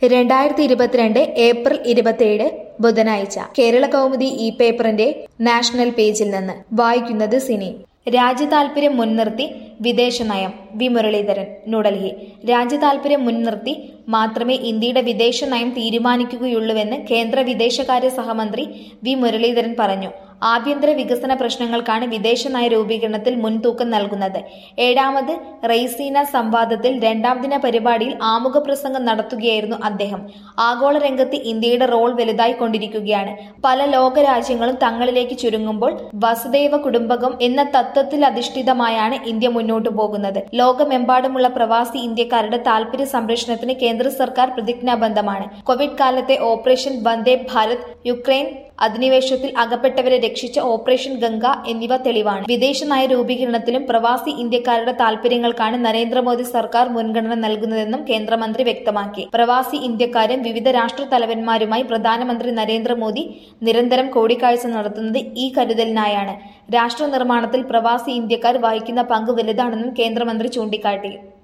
രണ്ടായിരത്തി ഇരുപത്തിരണ്ട് ഏപ്രിൽ ഇരുപത്തിയേഴ് ബുധനാഴ്ച കേരള കൗമുദി ഇ പേപ്പറിന്റെ നാഷണൽ പേജിൽ നിന്ന് വായിക്കുന്നത് സിനി രാജ്യതാൽപര്യം മുൻനിർത്തി വിദേശ നയം വി മുരളീധരൻ ന്യൂഡൽഹി രാജ്യതാൽപര്യം മുൻനിർത്തി മാത്രമേ ഇന്ത്യയുടെ വിദേശ നയം തീരുമാനിക്കുകയുള്ളൂവെന്ന് കേന്ദ്ര വിദേശകാര്യ സഹമന്ത്രി വി മുരളീധരൻ പറഞ്ഞു ആഭ്യന്തര വികസന പ്രശ്നങ്ങൾക്കാണ് വിദേശ നയ രൂപീകരണത്തിൽ മുൻതൂക്കം നൽകുന്നത് ഏഴാമത് റെയ്സീന സംവാദത്തിൽ രണ്ടാം ദിന പരിപാടിയിൽ ആമുഖ പ്രസംഗം നടത്തുകയായിരുന്നു അദ്ദേഹം ആഗോള രംഗത്ത് ഇന്ത്യയുടെ റോൾ വലുതായി കൊണ്ടിരിക്കുകയാണ് പല ലോക രാജ്യങ്ങളും തങ്ങളിലേക്ക് ചുരുങ്ങുമ്പോൾ വസുദൈവ കുടുംബകം എന്ന തത്വത്തിൽ അധിഷ്ഠിതമായാണ് ഇന്ത്യ മുന്നോട്ടു പോകുന്നത് ലോകമെമ്പാടുമുള്ള പ്രവാസി ഇന്ത്യക്കാരുടെ താൽപര്യ സംരക്ഷണത്തിന് കേന്ദ്ര സർക്കാർ പ്രതിജ്ഞാബദ്ധമാണ് കോവിഡ് കാലത്തെ ഓപ്പറേഷൻ വന്ദേ ഭാരത് യുക്രൈൻ അധിനിവേശത്തിൽ അകപ്പെട്ടവരെ രക്ഷിച്ച ഓപ്പറേഷൻ ഗംഗ എന്നിവ തെളിവാണ് വിദേശ നയ രൂപീകരണത്തിലും പ്രവാസി ഇന്ത്യക്കാരുടെ താൽപര്യങ്ങൾക്കാണ് നരേന്ദ്രമോദി സർക്കാർ മുൻഗണന നൽകുന്നതെന്നും കേന്ദ്രമന്ത്രി വ്യക്തമാക്കി പ്രവാസി ഇന്ത്യക്കാരും വിവിധ രാഷ്ട്ര തലവന്മാരുമായി പ്രധാനമന്ത്രി നരേന്ദ്രമോദി നിരന്തരം കൂടിക്കാഴ്ച നടത്തുന്നത് ഈ കരുതലിനായാണ് രാഷ്ട്ര നിർമ്മാണത്തിൽ പ്രവാസി ഇന്ത്യക്കാർ വഹിക്കുന്ന പങ്ക് വലുതാണെന്നും കേന്ദ്രമന്ത്രി ചൂണ്ടിക്കാട്ടി